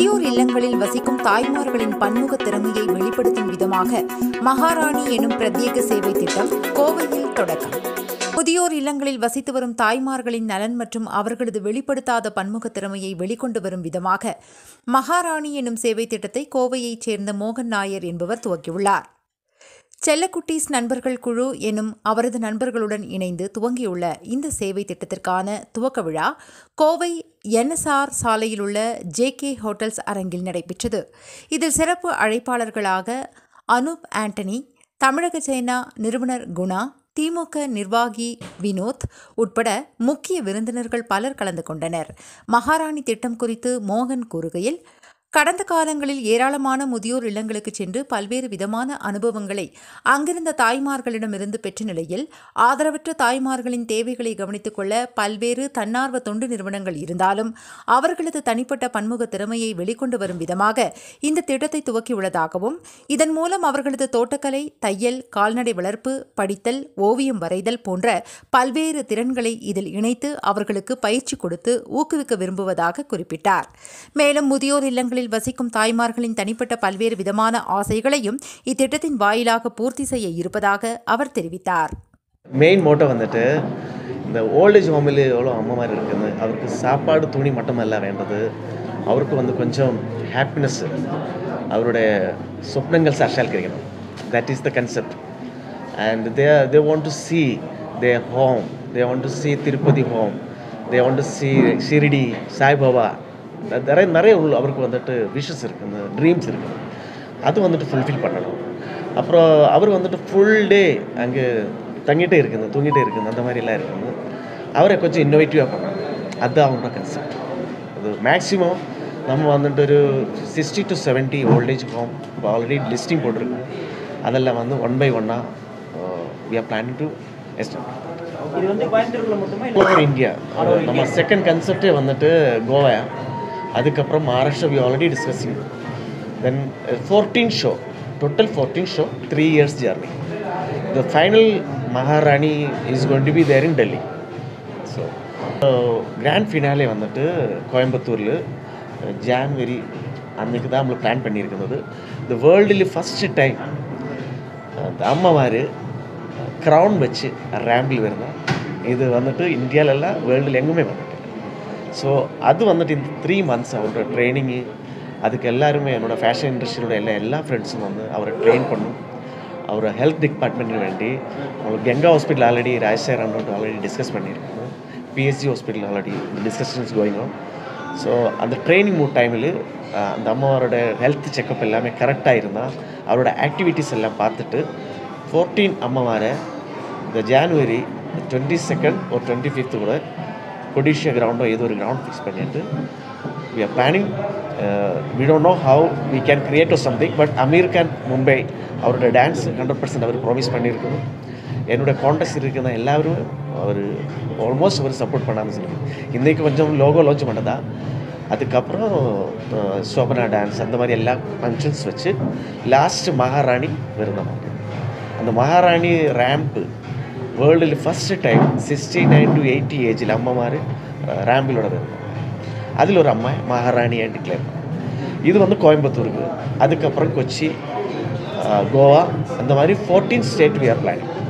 முதியோர் இல்லங்களில் வசிக்கும் தாய்மார்களின் பன்முக திறமையை வெளிப்படுத்தும் விதமாக மகாராணி எனும் பிரத்யேக சேவை திட்டம் கோவையில் தொடக்கம் முதியோர் இல்லங்களில் வசித்து வரும் தாய்மார்களின் நலன் மற்றும் அவர்களது வெளிப்படுத்தாத பன்முக திறமையை வெளிக்கொண்டு வரும் விதமாக மகாராணி எனும் சேவை திட்டத்தை கோவையைச் சேர்ந்த மோகன் நாயர் என்பவர் துவக்கியுள்ளார் செல்லக்குட்டீஸ் நண்பர்கள் குழு எனும் அவரது நண்பர்களுடன் இணைந்து துவங்கியுள்ள இந்த சேவை திட்டத்திற்கான துவக்க விழா கோவை என்எஸ்ஆர் சாலையில் உள்ள ஜேகே ஹோட்டல்ஸ் அரங்கில் நடைபெற்றது இதில் சிறப்பு அழைப்பாளர்களாக அனூப் ஆண்டனி தமிழக சேனா நிறுவனர் குணா திமுக நிர்வாகி வினோத் உட்பட முக்கிய விருந்தினர்கள் பலர் கலந்து கொண்டனர் மகாராணி திட்டம் குறித்து மோகன் கூறுகையில் கடந்த காலங்களில் ஏராளமான முதியோர் இல்லங்களுக்கு சென்று பல்வேறு விதமான அனுபவங்களை அங்கிருந்த தாய்மார்களிடமிருந்து பெற்ற நிலையில் ஆதரவற்ற தாய்மார்களின் தேவைகளை கவனித்துக் கொள்ள பல்வேறு தன்னார்வ தொண்டு நிறுவனங்கள் இருந்தாலும் அவர்களது தனிப்பட்ட பன்முக திறமையை வெளிக்கொண்டு வரும் விதமாக இந்த திட்டத்தை துவக்கியுள்ளதாகவும் இதன் மூலம் அவர்களது தோட்டக்கலை தையல் கால்நடை வளர்ப்பு படித்தல் ஓவியம் வரைதல் போன்ற பல்வேறு திறன்களை இதில் இணைத்து அவர்களுக்கு பயிற்சி கொடுத்து ஊக்குவிக்க விரும்புவதாக குறிப்பிட்டார் மேலும் முதியோர் இல்லங்களில் வசிக்கும் தாய்மார்களின் தனிப்பட்ட பல்வேறு விதமான ஆசைகளையும் இத்திட்டத்தின் வாயிலாக பூர்த்தி செய்ய இருப்பதாக அவர் தெரிவித்தார் மெயின் மோட்டோ வந்துட்டு இந்த ஓல்டேஜ் ஹோமில் எவ்வளோ அம்மாமார் இருக்குது அவருக்கு சாப்பாடு துணி மட்டுமல்ல வேண்டது அவருக்கு வந்து கொஞ்சம் ஹாப்பினஸ் அவருடைய சொப்னங்கள் சாட்சால்கரிக்கணும் that is the concept and they they want to see they home they want to see Tirupati home they want to see Shirdi Saibaba நிறைய நிறைய உள்ள அவருக்கு வந்துட்டு விஷஸ் இருக்குது ட்ரீம்ஸ் இருக்குது அது வந்துட்டு ஃபுல்ஃபில் பண்ணணும் அப்புறம் அவர் வந்துட்டு ஃபுல் டே அங்கே தங்கிட்டே இருக்குது தூங்கிட்டே இருக்குது அந்த மாதிரிலாம் இருக்குது அவரை கொஞ்சம் இன்னோவேட்டிவாக பண்ணணும் அதுதான் அவங்களோட கன்செப்ட் அது மேக்ஸிமம் நம்ம வந்துட்டு ஒரு sixty to seventy old age home இப்போ ஆல்ரெடி லிஸ்டிங் போட்டிருக்கோம் அதெல்லாம் வந்து ஒன் பை ஒன்னாக we are planning to establish இது வந்து கோயம்புத்தூர்ல மட்டுமா ஆல் ஓவர் இந்தியா நம்ம செகண்ட் கன்செப்டே வந்துட்டு கோவா அதுக்கப்புறம் Maharashtra we already discussing then fourteen show total fourteen show three years journey the final Maharani is going to be there in Delhi so grand finale வந்துட்டு கோயம்புத்தூரில் ஜான்வரி அன்றைக்கு தான் நம்மளுக்கு பிளான் பண்ணியிருக்கிறது இந்த வேர்ல்டில் ஃபஸ்ட்டு டைம் அந்த அம்மாவார் க்ரௌன் வச்சு ரேம்பில் வருதான் இது வந்துட்டு இந்தியாவிலலாம் வேர்ல்டில் எங்குமே வந்துட்டு ஸோ அது வந்துட்டு இந்த த்ரீ மந்த்ஸ் அவரோட ட்ரைனிங்கு அதுக்கு எல்லாருமே என்னோடய ஃபேஷன் இண்டஸ்ட்ரியோட எல்லா எல்லா ஃப்ரெண்ட்ஸும் வந்து அவரை ட்ரெயின் பண்ணும் அவர் ஹெல்த் டிபார்ட்மெண்ட்டுக்கு வேண்டி அவங்களுக்கு கங்கா ஹாஸ்பிட்டல் ஆல்ரெடி ராஜசேகர் அண்ணன் ஆல்ரெடி டிஸ்கஸ் பண்ணியிருக்காங்க PSC hospital already discussions going on so அந்த ட்ரைனிங் மூட் டைமில் அந்த அம்மாவோட ஹெல்த் செக்கப் எல்லாமே கரெக்டாக இருந்தால் அவரோட ஆக்டிவிட்டீஸ் எல்லாம் பார்த்துட்டு ஃபோர்டீன் அம்மாவார இந்த ஜான்வரி டுவெண்ட்டி செகண்ட் ஒரு டுவெண்ட்டி ஃபிஃப்த்து கூட கொடிஷியா கிரவுண்டோ ஏதோ ஒரு கிரவுண்ட் ஃபிக்ஸ் பண்ணிட்டு we are planning we don't know how we can create something but Aamir Khan Mumbai அவரோட டான்ஸ் ஹண்ட்ரட் பர்சன்ட் அவர் ப்ராமிஸ் பண்ணியிருக்கணும் என்னோடய கான்டெஸ்ட் இருக்குன்னா எல்லாரும் அவர் ஆல்மோஸ்ட் அவர் சப்போர்ட் பண்ணாமல் சொல்லி இன்றைக்கி கொஞ்சம் லோகோ லான்ச் பண்ணதா அதுக்கப்புறம் அஹ், சோபனா டான்ஸ் அந்த மாதிரி எல்லா ஃபங்க்ஷன்ஸ் வச்சு லாஸ்ட் மகாராணி விருந்தம் அந்த மகாராணி ரேம்ப்பு வேர்ல்டில் first time sixty nine to eighty ஏஜில் அம்மாமார் ரேம்பிலோட விருந்தம் அதில் ஒரு அம்மா மகாராணியாக டிக்ளேர் இது வந்து கோயம்புத்தூருக்கு அதுக்கப்புறம் கொச்சி அஹ், கோவா அந்த மாதிரி fourteen state we are planning